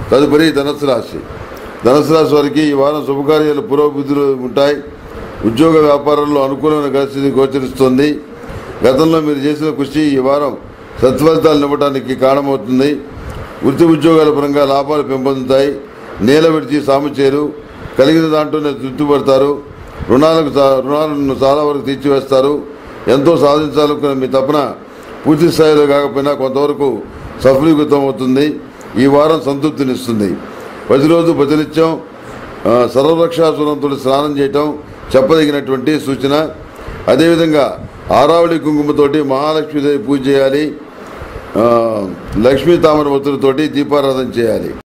తదుపరి ధనస్సు రాశి ధనస్సు రాశి వారికి ఈ వారం శుభకార్యాలు పురోభివృద్ధులు ఉంటాయి ఉద్యోగ వ్యాపారాల్లో అనుకూలమైన పరిస్థితి గోచరిస్తుంది గతంలో మీరు చేసిన కృషి ఈ వారం సత్ఫలితాలు ఇవ్వడానికి కారణమవుతుంది వృత్తి ఉద్యోగాల పరంగా లాభాలు పెంపొందుతాయి నేల విడిచి సాము చేరు కలిగిన దాంట్లోనే తృప్తిపడతారు రుణాలకు చా- రుణాలను చాలా వరకు తీర్చివేస్తారు ఎంతో సాధించాలనుకున్న మీ తపన పూర్తి స్థాయిలో కాకపోయినా కొంతవరకు సఫలీకృతం అవుతుంది ఈ వారం సంతృప్తినిస్తుంది ప్రతిరోజు ప్రతినిత్యం ఆ, సర్వరక్షాసురంతో స్నానం చేయటం చెప్పదగినటువంటి సూచన అదేవిధంగా ఆరావళి కుంకుమతోటి మహాలక్ష్మీదేవి పూజ చేయాలి ఆ, లక్ష్మీ తామర ఒత్తులతోటి దీపారాధన చేయాలి